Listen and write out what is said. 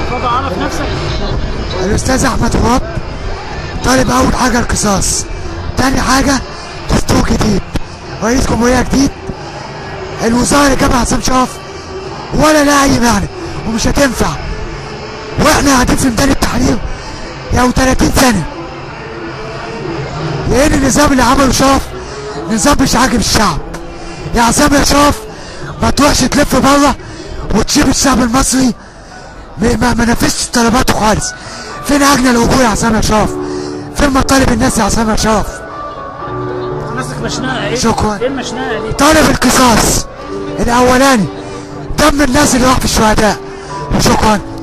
اتفضل عرف نفسك الاستاذ احمد غراب طالب اول حاجه القصاص تاني حاجه دستور جديد رئيس جمهوريه جديد الوزاره اللي جابها عصام شرف ولا لها اي معنى ومش هتنفع واحنا قاعدين في ميدان التحرير يا 30 سنه لان النظام اللي عمله شرف نظام مش عاجب الشعب يا عصام يا شرف ما تروحش تلف بره وتسيب الشعب المصري ما ما ما نفذش طلباته خالص فين اجنى الاجور يا عصام يا شرف فين مطالب الناس يا عصام يا شرف ماسك مشنقه ايه شكراً. ايه المشنقه دي طالب القصاص الاولاني دم الناس اللي راح في الشهداء شكرا